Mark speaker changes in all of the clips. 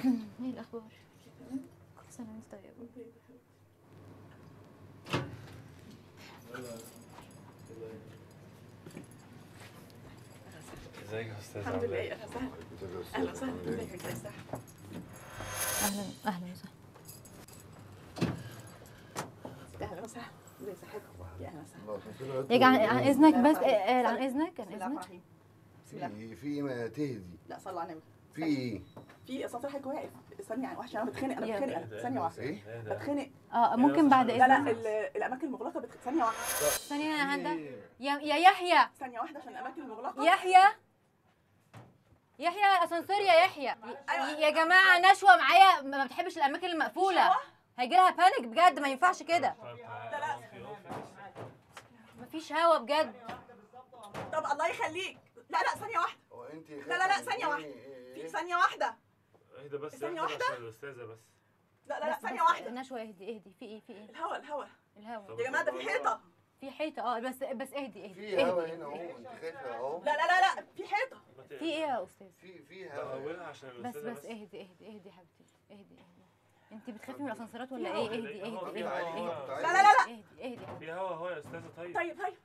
Speaker 1: ايه الاخبار كل سنه وانت طيبه
Speaker 2: ازيك يا استاذ
Speaker 3: الحمد لله اهلا وسهلا اهلا وسهلا
Speaker 4: عامل إيه؟
Speaker 3: ازيك يا استاذ
Speaker 1: اهلا اهلا وسهلا
Speaker 3: اهلا وسهلا ازي صحتك يا اهلا وسهلا
Speaker 4: الله يخليك.
Speaker 1: يا عن عن اذنك
Speaker 3: لا،
Speaker 1: بس
Speaker 3: خلاص.
Speaker 1: آه، عن اذنك عن
Speaker 3: بسم الله الرحمن
Speaker 1: اذنك
Speaker 3: الرحيم بسم الله
Speaker 4: في في ما تهدي
Speaker 3: لا صلوا على النبي
Speaker 4: في ايه؟
Speaker 3: في اسانسير حضرتك واقف ثانيه يعني وحشه انا بتخنق انا
Speaker 1: يا-
Speaker 3: بتخنق ثانيه واحده
Speaker 4: ايه؟
Speaker 3: بتخنق
Speaker 1: اه ممكن بعد
Speaker 3: لا لا
Speaker 1: اذنك
Speaker 3: ال- الاماكن المغلقه بتخ... ثانيه واحده
Speaker 1: ثانيه يا هندة
Speaker 4: إيه؟
Speaker 1: يا يا يحيى
Speaker 3: ثانيه واحده عشان الاماكن المغلقه
Speaker 1: يحيى يحيى الاسانسير يا يحيى
Speaker 3: أيوة.
Speaker 1: يا جماعه نشوى معايا ما بتحبش الاماكن المقفوله هيجي لها بانيك بجد ما ينفعش كده
Speaker 3: لا لا
Speaker 1: مفيش هوا بجد
Speaker 3: طب الله يخليك لا لا ثانيه واحده
Speaker 4: هو انت
Speaker 3: لا، لا، لا، ثانية واحدة. في ثانيه واحده
Speaker 2: اهدى بس
Speaker 3: ثانية
Speaker 2: اهدى
Speaker 3: واحدة.
Speaker 2: عشان الاستاذه بس
Speaker 3: لا لا لا
Speaker 1: بس-
Speaker 3: ثانيه
Speaker 1: بس
Speaker 3: واحده
Speaker 1: نشوى اهدي اهدي في ايه في ايه
Speaker 3: الهوا الهوا
Speaker 1: الهوا
Speaker 3: يا جماعه ده في حيطه
Speaker 1: في حيطه اه بس بس اهدي اهدي
Speaker 4: في هوا
Speaker 1: اهدي
Speaker 4: هنا اهو انت خايفه اهو
Speaker 3: لا لا لا لا في حيطه
Speaker 2: ما
Speaker 1: في ايه يا استاذ
Speaker 4: في في هوا
Speaker 2: بحولها عشان
Speaker 1: بس
Speaker 2: الاستاذه
Speaker 1: بس اهدي اهدي اهدي يا حبيبتي اهدي اهدي انت بتخافي من الاسانسيرات ولا
Speaker 3: في
Speaker 1: ايه
Speaker 3: هوا.
Speaker 1: اهدي اهدي
Speaker 2: هوا.
Speaker 1: اهدي
Speaker 2: لا،
Speaker 1: اهدي
Speaker 2: لا،
Speaker 3: لا، لا، لا.
Speaker 1: اهدي اهدي
Speaker 2: في هوا اهو يا استاذه طيب
Speaker 3: طيب طيب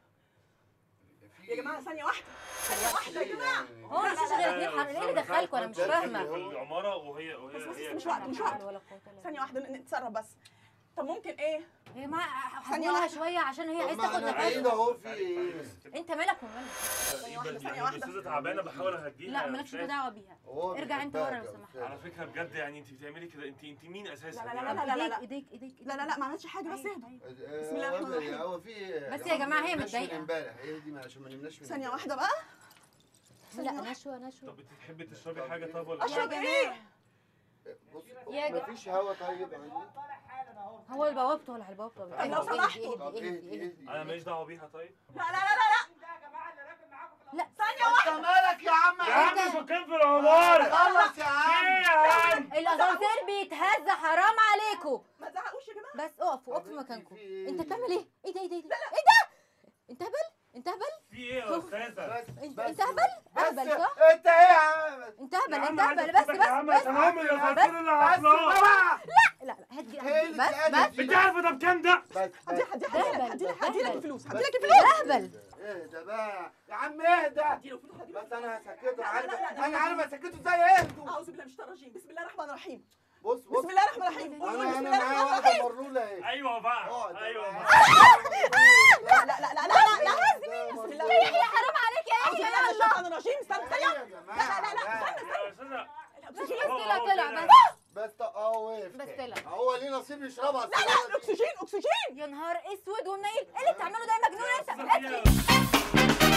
Speaker 4: في
Speaker 3: يا جماعه ثانيه واحده ثانيه واحده يا جماعه
Speaker 1: هو مفيش غير اتنين حر ايه اللي دخلكم انا مش فاهمه
Speaker 2: في العماره وهي
Speaker 3: بس
Speaker 2: وهي
Speaker 3: بس
Speaker 2: هي
Speaker 3: مش وقت مش وقت
Speaker 1: ولا قوة إلا
Speaker 3: ثانيه واحده ن- نتصرف بس طب ممكن ايه
Speaker 1: يا جماعه
Speaker 3: ثانية
Speaker 1: حولها
Speaker 3: واحدة.
Speaker 1: شويه عشان هي
Speaker 4: طب
Speaker 1: عايزه
Speaker 4: ما
Speaker 1: تاخد
Speaker 4: انا بعيد
Speaker 1: نفسها
Speaker 4: اهو في ايه؟
Speaker 1: انت مالك ومالك
Speaker 3: ثانية واحدة، ثانية
Speaker 2: يعني
Speaker 3: واحدة.
Speaker 2: الاستاذه تعبانه بحاول اهديها
Speaker 1: لا
Speaker 2: يا
Speaker 1: مالكش
Speaker 2: أستاذ.
Speaker 1: دعوه بيها
Speaker 4: هو
Speaker 1: ارجع انت
Speaker 4: بيحبك
Speaker 1: ورا
Speaker 4: يا
Speaker 1: لو سمحت.
Speaker 4: أستاذ.
Speaker 2: على فكره بجد يعني انت بتعملي كده انت انت مين اساسا
Speaker 3: لا، لا، لا،
Speaker 2: يعني؟
Speaker 3: لا، لا، لا.
Speaker 1: ايديك ايديك ايديك
Speaker 3: لا لا لا ما عملتش حاجه بس اهدوا
Speaker 4: بسم
Speaker 3: الله الرحمن الرحيم.
Speaker 4: هو في
Speaker 1: بس يا جماعة هي
Speaker 4: ما نمناش
Speaker 1: متضايقة.
Speaker 4: من امبارح اهدي ما- عشان ما نمناش من
Speaker 3: ثانيه
Speaker 4: امبارح.
Speaker 3: واحده بقى
Speaker 1: لا نشوه نشوه
Speaker 2: طب بتحبي تشربي حاجه طب ولا
Speaker 3: اشرب
Speaker 1: يا
Speaker 3: ايه
Speaker 4: بص
Speaker 1: يا
Speaker 4: ما فيش هوا طيب عندي
Speaker 1: هو البوابته ولا البوابته
Speaker 3: طب لو سمحتوا.
Speaker 4: طب
Speaker 1: اهدي
Speaker 4: اهدي
Speaker 1: اهدي اهدي
Speaker 2: انا ماليش دعوه بيها طيب
Speaker 3: لا لا لا لا
Speaker 1: لا
Speaker 3: ثانيه واحده
Speaker 4: انت مالك يا عم
Speaker 2: يا عم سكان في العماره
Speaker 4: خلص يا عم
Speaker 2: ايه يا عم
Speaker 1: الاسانسير بيتهز حرام عليكم
Speaker 3: ما تزعقوش يا جماعه
Speaker 1: بس اقفوا
Speaker 4: طب
Speaker 1: اقفوا في
Speaker 4: انت
Speaker 1: مكانكم
Speaker 4: في ايه؟
Speaker 1: انت بتعمل ايه ايه ده ايه ده ايه ده ايه ده انت هبل انت هبل
Speaker 2: في ايه يا استاذه
Speaker 4: بس
Speaker 1: انت
Speaker 4: بس
Speaker 1: انت هبل
Speaker 4: بس
Speaker 1: هبل صح
Speaker 4: انت ايه يا عم
Speaker 1: انت هبل
Speaker 2: يا
Speaker 1: انت
Speaker 2: عم
Speaker 1: هبل
Speaker 2: عايز
Speaker 1: بس
Speaker 2: أسكتك يا عم
Speaker 1: بس بس
Speaker 2: عشان هم اللي الاسانسير اللي
Speaker 4: بس
Speaker 2: عطلان
Speaker 4: بقى
Speaker 1: لا لا هدي
Speaker 4: هي اللي
Speaker 1: بس
Speaker 4: اتقالت
Speaker 1: بس
Speaker 4: دي.
Speaker 2: انت عارفه ده بكام ده؟
Speaker 4: بس
Speaker 3: هدي
Speaker 4: بس
Speaker 3: هدي
Speaker 1: هبل،
Speaker 3: هدي لك هدي لك
Speaker 1: هبل.
Speaker 3: الفلوس هدي
Speaker 4: بس
Speaker 3: لك
Speaker 4: كده.
Speaker 3: الفلوس
Speaker 1: اهبل
Speaker 4: اهدى بقى يا عم اهدى
Speaker 3: هدي له فلوس هدي له
Speaker 4: بس انا هسكته
Speaker 3: لا،
Speaker 4: عارف
Speaker 3: لا، لا، لا.
Speaker 4: انا عارف اسكته ازاي اهدوا
Speaker 3: اعوذ بالله من الشيطان الرجيم بسم الله الرحمن الرحيم
Speaker 4: بص بص
Speaker 3: بسم الله الرحمن الرحيم قول
Speaker 4: انا
Speaker 3: بسم
Speaker 4: انا
Speaker 3: الله
Speaker 4: معايا
Speaker 3: الرحمن الرحيم
Speaker 4: واحده مرلوله اهي
Speaker 2: ايوه بقى
Speaker 4: اقعد
Speaker 2: ايوه
Speaker 4: بقى.
Speaker 2: بقى
Speaker 3: لا لا لا لا لا لا
Speaker 4: بسم
Speaker 3: بسم الله
Speaker 1: يا يحيى حرام عليك يا
Speaker 3: اعوذ
Speaker 1: يحيى
Speaker 3: بالله من
Speaker 1: يلا
Speaker 3: الشيطان الرجيم استنى ثانيه
Speaker 4: يا جماعه
Speaker 3: لا، لا، لا،
Speaker 2: يا استاذه
Speaker 3: الاكسجين
Speaker 1: طلع طلع بس
Speaker 4: بس ط- اه وقف
Speaker 1: بس
Speaker 4: تاني.
Speaker 1: طلع.
Speaker 4: هو ليه نصيب يشربها
Speaker 3: لا لا الاكسجين اكسجين
Speaker 1: يا نهار اسود ومنيل ايه اللي بتعمله ده يا مجنون انت
Speaker 2: يا
Speaker 1: اطفي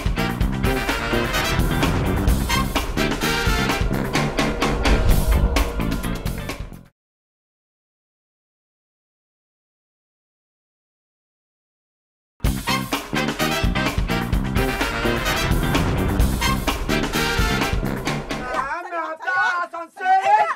Speaker 4: يا عم بتاع اسانسير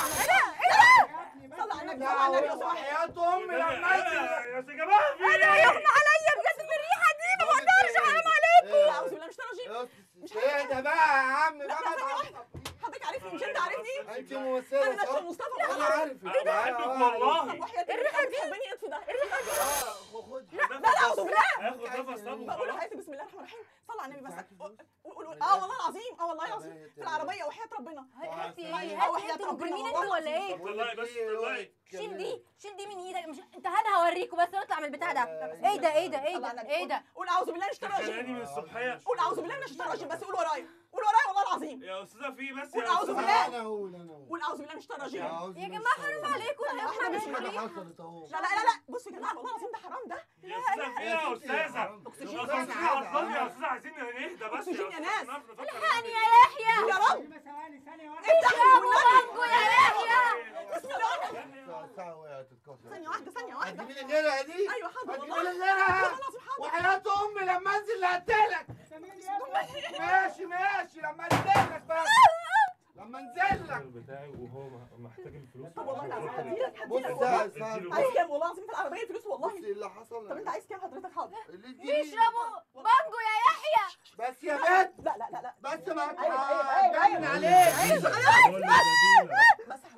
Speaker 3: صلى على النبي
Speaker 4: يا
Speaker 3: صلى على النبي لو
Speaker 4: عم
Speaker 3: سمحت
Speaker 4: وحياة امي لما انزل
Speaker 2: يا جماعه في
Speaker 1: انا
Speaker 2: ايه؟
Speaker 1: يغمى عليا بجد بالريحه دي ما بقدرش حرام
Speaker 3: لا اعوذ بالله من الشيطان الرجيم
Speaker 4: اهدى بقى يا عم بقى
Speaker 3: لا،
Speaker 4: ما
Speaker 3: ثانية واحدة.
Speaker 4: تعصبنيش.
Speaker 3: حضرتك عارفني مش انت عارفني
Speaker 4: انت ممثلة
Speaker 3: انا نشوى
Speaker 4: صح؟
Speaker 3: مصطفى
Speaker 4: انا عارف
Speaker 2: انا بحبك والله
Speaker 3: طب وحياة الريحه دي تحبني اطفي ده الريحه دي
Speaker 4: خد
Speaker 3: لا لا اعوذ بالله
Speaker 2: هاخد نفس طب
Speaker 3: بقول
Speaker 2: وخلاص
Speaker 3: لحياتي بسم الله الرحمن الرحيم صلى على النبي بس قول- قول قول- اه والله العظيم اه والله العظيم في العربيه وحياه ربنا
Speaker 1: هاتي
Speaker 3: أو
Speaker 1: هاتي
Speaker 3: وحياة
Speaker 1: انتوا
Speaker 3: ربنا
Speaker 1: مجرمين
Speaker 3: والله
Speaker 1: انتوا ولا ايه
Speaker 2: طب طلعي بس طلعي
Speaker 1: شيل دي شيل دي من ايدك مش انت انا هوريكم بس نطلع من البتاع ده ايه ده ايه ده ايه
Speaker 3: صلى على
Speaker 1: ده
Speaker 3: النبي.
Speaker 1: ايه ده
Speaker 3: قول اعوذ بالله من الشيطان
Speaker 2: خلاني
Speaker 3: الرجيم
Speaker 2: من الصبحيه
Speaker 3: قول اعوذ بالله من الشيطان الرجيم بس قول ورايا قول ورايا والله العظيم
Speaker 2: يا استاذه في بس
Speaker 3: قول
Speaker 2: يا
Speaker 3: أعوذ
Speaker 2: أستاذة.
Speaker 3: بالله.
Speaker 4: انا اقول انا اقول
Speaker 3: قول اعوذ بالله من الشيطان الرجيم
Speaker 4: أعوذ
Speaker 1: يا
Speaker 4: بالله
Speaker 1: جماعه
Speaker 4: من
Speaker 1: حرام
Speaker 4: الشيطان
Speaker 1: عليكم
Speaker 3: لا،
Speaker 1: يا
Speaker 3: واحدة
Speaker 1: جماعه
Speaker 3: بس
Speaker 4: الرجيم.
Speaker 1: بتعملوا
Speaker 4: حاجة
Speaker 1: ايه
Speaker 4: حصلت اهو
Speaker 3: لا لا لا لا بصوا يا جماعه والله العظيم ده حرام ده
Speaker 2: يا استاذه في ايه يا استاذه
Speaker 3: أكسجين
Speaker 2: يا
Speaker 3: بس.
Speaker 2: استاذه عطلاني يا استاذه عايزين نهدى بس
Speaker 3: أكسجين يا
Speaker 2: أستاذة،
Speaker 3: ناس.
Speaker 2: نعرف نفكر
Speaker 1: الحقني
Speaker 2: نعمل
Speaker 1: يا
Speaker 2: إيه.
Speaker 1: يحيى
Speaker 3: يا رب
Speaker 5: ثواني ثانية واحدة
Speaker 3: افتح
Speaker 1: ابو
Speaker 3: والنبي.
Speaker 1: بانجو يا يحيى
Speaker 3: بسم الله
Speaker 4: الساعة- الساعة وقعت تتكسر
Speaker 3: ثانيه واحده ثانيه واحده
Speaker 4: هتجيبي لي غيرها دي؟
Speaker 3: ايوه حاضر
Speaker 4: هتجيبي
Speaker 3: والله
Speaker 4: لي غيرها
Speaker 3: والله العظيم حاضر
Speaker 4: وحياة امي لما انزل هقتلك ماشي ماشي لما انزل لك بس لما انزل لك
Speaker 2: بتاعي وهو محتاج الفلوس
Speaker 3: طب والله العظيم هديلك
Speaker 4: بص
Speaker 3: هديلك
Speaker 4: ده
Speaker 3: والله
Speaker 4: الساعة-
Speaker 3: عايز كام والله العظيم في العربيه فلوس
Speaker 4: بص
Speaker 3: والله
Speaker 4: اللي حصل
Speaker 3: طب انت عايز كام حضرتك حاضر
Speaker 4: اللي تجيبي
Speaker 1: بيشربوا بانجو يا يحيى
Speaker 4: بس يا بنت
Speaker 3: لا لا لا لا
Speaker 4: بس ما
Speaker 3: أيوة، أيوة، أيوة،
Speaker 4: تبين
Speaker 3: أيوة.
Speaker 4: عليك
Speaker 3: بس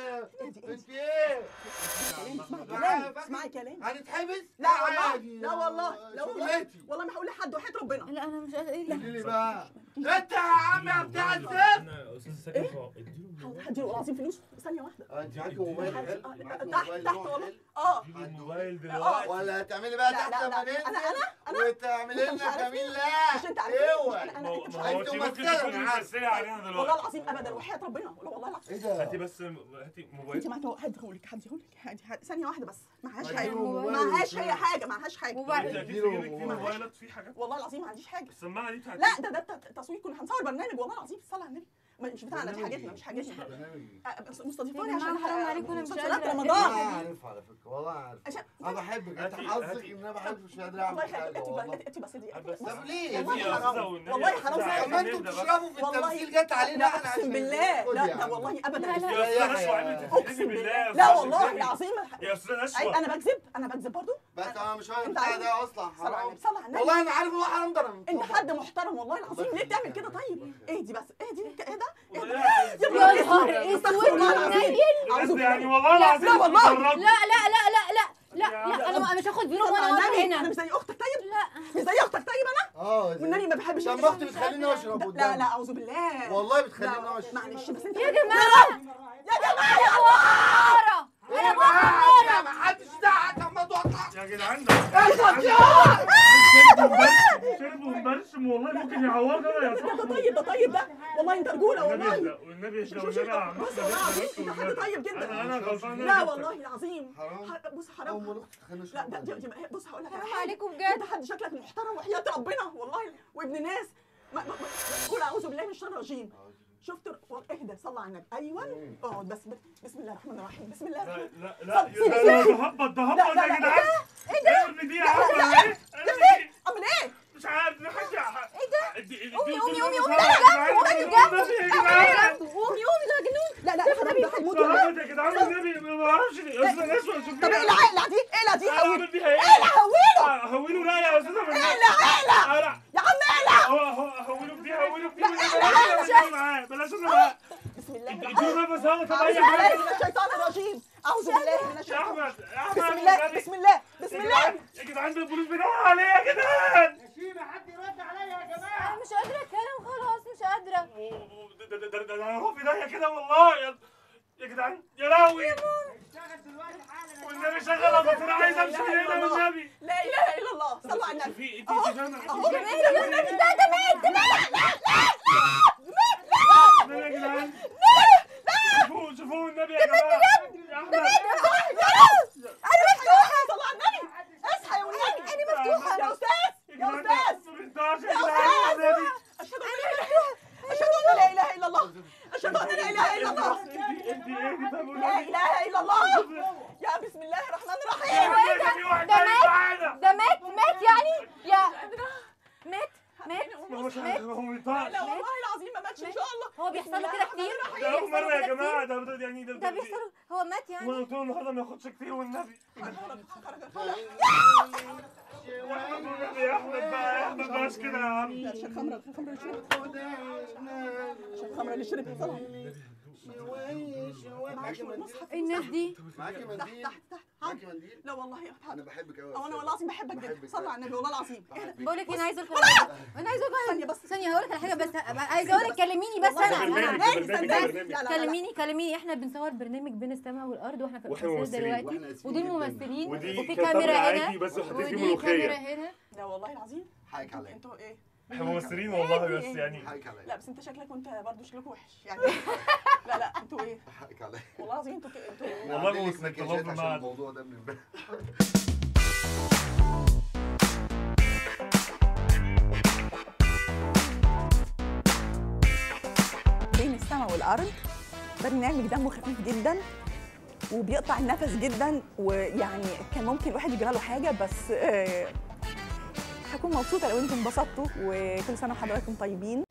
Speaker 4: انت ايه؟
Speaker 3: اسمعي كلامي اسمعي كلامي
Speaker 4: هنتحبس؟
Speaker 3: لا والله
Speaker 4: عادي.
Speaker 3: لا والله لا والله
Speaker 4: شغلتي
Speaker 3: والله ما هقول لحد وحياة ربنا
Speaker 1: لا انا مش قادره ايه
Speaker 4: قولي لي بقى انت يا عم يا بتاع الزفت
Speaker 2: انا استاذ ساكن فوق اديله
Speaker 3: هديله العظيم فلوس ثانية واحدة
Speaker 4: اه انت معاكي موبايل
Speaker 3: آه،
Speaker 4: حلو؟
Speaker 3: آه،
Speaker 4: معاكي
Speaker 3: تحت
Speaker 4: موبايل
Speaker 3: تحت
Speaker 4: نوع
Speaker 3: والله
Speaker 4: حلو؟
Speaker 3: اه
Speaker 2: اديله الموبايل
Speaker 3: آه.
Speaker 2: دلوقتي
Speaker 4: ولا هتعملي بقى
Speaker 3: لا
Speaker 4: تحت
Speaker 3: لا
Speaker 4: لما
Speaker 3: لا
Speaker 4: ننزل
Speaker 3: انا انا انا
Speaker 4: وتعملي
Speaker 3: مش
Speaker 4: لنا
Speaker 3: عارفين.
Speaker 4: جميل لا
Speaker 3: مش انت عارفين
Speaker 4: اوعى
Speaker 3: انا
Speaker 2: ما
Speaker 3: انا
Speaker 2: هو
Speaker 3: مش
Speaker 2: ما
Speaker 3: عارفة.
Speaker 2: هو
Speaker 4: أنت
Speaker 2: انت ممكن
Speaker 4: ممثلة،
Speaker 2: تكوني
Speaker 4: أنا عارف.
Speaker 2: ممثله علينا
Speaker 3: والله
Speaker 2: دلوقتي
Speaker 3: العظيم ابدا وحياة ربنا ولا والله العظيم
Speaker 4: ايه ده؟
Speaker 2: هاتي بس هاتي
Speaker 3: انت
Speaker 2: موبايل
Speaker 3: معاك هديهولك هديهولك هدي- هدي- ثانية واحدة بس معهاش
Speaker 4: هديله
Speaker 3: حاجة
Speaker 4: موبايل
Speaker 3: معهاش
Speaker 4: وبتاع.
Speaker 3: هي حاجة معهاش حاجة
Speaker 1: موبايل.
Speaker 2: انت اكيد
Speaker 4: اديله
Speaker 2: في جيبك في
Speaker 4: موبايل.
Speaker 2: موبايلات في حاجات
Speaker 3: والله العظيم ما عنديش حاجة
Speaker 2: السماعه دي بتاعتي
Speaker 3: لا ده ده ت- تصوير كنا هنصور برنامج والله العظيم صلى على النبي ما- مش بتاعنا دي
Speaker 4: برنامج
Speaker 3: حاجتنا
Speaker 4: ايه؟
Speaker 3: مش حاجتنا
Speaker 4: برنامج
Speaker 3: آه، بس مستضيفاني
Speaker 1: يا جماعة
Speaker 3: عشان
Speaker 1: حرام عليكم، أنا مش
Speaker 3: مسلسلات
Speaker 1: قادرة.
Speaker 4: والله
Speaker 3: رمضان
Speaker 4: عارف على فكره والله عارف
Speaker 3: عشان
Speaker 4: انا بحبك انت
Speaker 2: هاتي-
Speaker 4: حظك
Speaker 2: هاتي.
Speaker 4: ان انا بحبك مش قادر
Speaker 3: الله
Speaker 4: اعمل
Speaker 3: يخليك
Speaker 4: حاجه
Speaker 3: انت
Speaker 4: والله
Speaker 3: انت بس دي
Speaker 2: بس
Speaker 4: طب ليه؟
Speaker 3: والله
Speaker 2: يا
Speaker 3: حرام.
Speaker 2: أستاذة والنبي
Speaker 3: والله
Speaker 2: يا
Speaker 3: حرام
Speaker 2: أستاذة
Speaker 3: زي-
Speaker 4: طب ما انتوا
Speaker 2: نبدأ بس.
Speaker 4: بتشربوا في
Speaker 3: والله
Speaker 4: التمثيل جت علينا
Speaker 3: لا
Speaker 4: احنا
Speaker 3: اقسم
Speaker 4: عشان
Speaker 3: بالله
Speaker 4: خد
Speaker 3: لا
Speaker 4: يا
Speaker 3: ده
Speaker 4: عم.
Speaker 3: والله ابدا
Speaker 1: لا، لا.
Speaker 2: يا استاذ نشوى عيب انت
Speaker 3: اقسم
Speaker 2: بتحلفي بالله يا
Speaker 3: بالله لا
Speaker 2: أستاذ
Speaker 3: والله
Speaker 2: نشوى.
Speaker 3: العظيم
Speaker 2: يا استاذ
Speaker 3: أي
Speaker 2: نشوى
Speaker 3: انا بكذب انا بكذب برضو
Speaker 4: بس انا مش عارف
Speaker 3: انت
Speaker 4: بتاع
Speaker 3: عارف-
Speaker 4: ده اصلا
Speaker 3: صلى على
Speaker 4: حرام
Speaker 3: النبي صلى على النبي
Speaker 4: والله انا عارف ان هو حرام ده انا
Speaker 3: انت
Speaker 4: مطبق.
Speaker 3: حد محترم والله العظيم ليه بتعمل كده طيب اهدي بس اهدي ايه ده ايه ده
Speaker 1: يا نهار
Speaker 3: استغفر الله
Speaker 1: اسود
Speaker 3: العظيم أعوذ
Speaker 2: بجد
Speaker 3: بالله.
Speaker 2: يعني والله العظيم
Speaker 3: لا والله.
Speaker 2: اتفرجت.
Speaker 1: لا لا لا لا لا لا لا انا مش هاخد ذنوب
Speaker 3: صلى
Speaker 1: وانا
Speaker 3: على
Speaker 1: واقفه
Speaker 3: النبي
Speaker 1: هنا
Speaker 3: انا مش زي اختك طيب
Speaker 1: لا
Speaker 3: مش زي اختك طيب انا
Speaker 4: اه
Speaker 3: والنبي ما بحبش
Speaker 4: عشان
Speaker 3: كده.
Speaker 4: اختي بتخليني اشرب
Speaker 3: لا
Speaker 4: قدامك
Speaker 3: لا اعوذ بالله
Speaker 4: والله
Speaker 3: لا
Speaker 4: بتخليني اشرب
Speaker 3: معلش بس انت
Speaker 1: يا جماعه
Speaker 3: يا جماعه
Speaker 1: ساره
Speaker 4: ايه بقى ما حدش دعك اما تقطع
Speaker 2: يا جدعان ده شربوا مبرشم والله ممكن يعورنا يا
Speaker 3: ده
Speaker 2: صاحبي
Speaker 3: طيب ده طيب ده والله انت رجوله
Speaker 2: والنبي
Speaker 3: والله
Speaker 2: اهدى والنبي اهدى
Speaker 3: شوف
Speaker 2: والنبي
Speaker 3: شوف
Speaker 2: يا عم
Speaker 3: بص
Speaker 2: احمد
Speaker 3: والله العظيم انت حد طيب جدا
Speaker 2: انا انا غلطان
Speaker 3: لا والله العظيم
Speaker 4: حرام
Speaker 3: ح- بص
Speaker 4: اول
Speaker 3: حرام
Speaker 4: ما اختي تخليني
Speaker 3: لا
Speaker 4: اشرب
Speaker 3: ده دي- دي- بص هقول لك على
Speaker 1: حرام
Speaker 3: حاجة.
Speaker 1: عليكم بجد
Speaker 3: انت حد شكلك محترم وحياة ربنا والله وابن ناس ما ما ما- قول اعوذ بالله من الشيطان الرجيم شفت ر- والله اهدى صلى على النبي ايوه اقعد بس بسم الله الرحمن الرحيم بسم الله
Speaker 2: لا
Speaker 3: الرحمن
Speaker 2: لا لا
Speaker 3: سيب-
Speaker 2: لا
Speaker 3: سيب-
Speaker 2: لا ده هبط ده هبط
Speaker 3: لا، لا،
Speaker 2: يا
Speaker 3: لا،
Speaker 2: جدعان
Speaker 3: ايه ده؟
Speaker 2: ارمي دي يا
Speaker 3: لا،
Speaker 2: عم
Speaker 3: لا،
Speaker 2: ايه ارمي دي
Speaker 3: اعمل ايه؟
Speaker 2: مش عارف دي حاجه
Speaker 1: ايه ده؟
Speaker 2: قومي
Speaker 1: قومي قومي قومي تعالى جنبه تعالى جنبه قومي قومي ده جنون
Speaker 3: لا لا حرام ده هيموت والله.
Speaker 2: صحابي يا جدعان النبي ما اعرفش ليه اصل الناس شوف
Speaker 3: طب ايه العقلة دي؟ ايه العقلة دي؟
Speaker 2: اعمل بيها ايه؟
Speaker 3: ايه هويله؟
Speaker 2: آه، هويله لا يا استاذه
Speaker 3: ايه العقلة؟
Speaker 2: لا
Speaker 3: يا عم اقلع
Speaker 2: هو هو هويله بدي هويله بدي
Speaker 3: لا،
Speaker 2: بلاش
Speaker 3: لا،
Speaker 2: انا معاه بلاش انا معاه
Speaker 3: بسم الله
Speaker 2: اديله نفس هوا طب
Speaker 3: أعوذ
Speaker 2: اي
Speaker 3: بالله
Speaker 2: حاجه
Speaker 3: من الشيطان الرجيم أعوذ بالله من
Speaker 2: يا
Speaker 3: الشيطان
Speaker 2: احمد يا احمد
Speaker 3: بسم الله
Speaker 2: والنبي.
Speaker 3: بسم الله بسم
Speaker 2: يا
Speaker 3: الله
Speaker 2: جدعان يا جدعان ده البوليس بيدور عليه يا جدعان
Speaker 1: انا مش قادره اتكلم خلاص مش قادره
Speaker 2: ده ده ده ده انا هروح في داهيه كده والله يا يا جدعان يا لهوي والنبي شغل ابو انا عايز امشي من هنا والنبي
Speaker 3: لا إله إلا الله صلوا على النبي
Speaker 2: في انت
Speaker 3: أهو
Speaker 2: انت فاهمه
Speaker 3: أهو
Speaker 2: انت
Speaker 3: مات يا النبي ده ده مات ده مات
Speaker 2: فاهمة يا جدعان شوفوه شوفوه النبي يا جماعه يا احمد
Speaker 3: أنا مفتوحة صلوا على النبي اصحى يا والنبي أنا مفتوحة يا أستاذ
Speaker 2: يا
Speaker 3: يا
Speaker 2: جدعان
Speaker 3: أستاذ
Speaker 2: ما بينفعش يا
Speaker 3: يا
Speaker 2: جدعان النبي
Speaker 3: أستاذ أشهد أن لا إله أشهد أن لا إله إلا الله أشهد أن لا إله إلا الله
Speaker 2: انت انت ايه دي طب
Speaker 3: لا
Speaker 2: والنبي
Speaker 3: إله إلا الله يا بسم الله الرحمن الرحيم
Speaker 2: يا جدعان، في واحد
Speaker 1: ده
Speaker 2: تاني
Speaker 1: مات؟
Speaker 2: معانا
Speaker 1: ده مات مات يعني يا مات مات
Speaker 2: هو مش هو ما ينفعش
Speaker 3: لا والله العظيم ما ماتش إن شاء الله
Speaker 1: هو بيحصل له كده كتير
Speaker 2: ده اول مره يا
Speaker 1: كده
Speaker 2: جماعه ده ده يعني ده
Speaker 1: ده بيحصل هو مات يعني
Speaker 2: وانا قلت له النهارده ما ياخدش كتير والنبي يا احمد يا احمد بقى يا احمد بلاش كده يا عم
Speaker 3: عشان خمرة عشان خمرة اللي شربت عشان خمرة اللي شربت صلاة
Speaker 4: معاكي منديل
Speaker 1: الناس دي
Speaker 4: معاكي
Speaker 3: تحت
Speaker 4: منديل
Speaker 3: تحت تحت
Speaker 4: معاكي منديل
Speaker 3: لا والله يا
Speaker 4: انا بحبك قوي
Speaker 3: أو أنا والله العظيم بحبك جدا صلى على النبي والله العظيم
Speaker 1: بقول لك انا عايزه اقول لك انا عايزه اقول
Speaker 3: ثانية بس
Speaker 1: ثانيه هقول لك على حاجه بس عايزه اقول لك كلميني بس
Speaker 3: والله
Speaker 1: انا
Speaker 3: العظيم
Speaker 1: انا
Speaker 3: صدقني صدقني لا لا لا
Speaker 1: كلميني كلميني احنا بنصور برنامج بين السماء والارض واحنا في
Speaker 2: وإحنا
Speaker 1: الاسانسير
Speaker 2: ممثلين،
Speaker 1: دلوقتي
Speaker 4: وإحنا آسفين
Speaker 1: ودول
Speaker 4: جداً.
Speaker 1: ممثلين
Speaker 2: ودي
Speaker 1: وفي
Speaker 2: كانت
Speaker 1: كاميرا
Speaker 2: طبعا
Speaker 1: هنا
Speaker 2: عادي بس حطيت فيه
Speaker 1: ودي كاميرا
Speaker 2: ملوخيه
Speaker 1: هنا
Speaker 3: لا والله العظيم
Speaker 4: حقك عليا
Speaker 3: انتوا ايه
Speaker 2: احنا ممثلين والله بس يعني
Speaker 4: حقك عليا
Speaker 3: لا بس انت شكلك وانت برضه شكلك وحش يعني لا لا انتوا ايه
Speaker 4: حقك عليا
Speaker 3: والله العظيم انتوا كده انتوا
Speaker 2: والله
Speaker 4: عاملين لك
Speaker 2: بص،
Speaker 4: مكياجات
Speaker 2: طلبنا
Speaker 4: عشان
Speaker 2: معاك.
Speaker 4: الموضوع ده من امبارح
Speaker 3: بين السماء والارض برنامج دمه خفيف جدا وبيقطع النفس جدا ويعني كان ممكن الواحد يجرى له حاجه بس آه، هكون مبسوطه لو انتم انبسطتوا وكل سنه وحضراتكم طيبين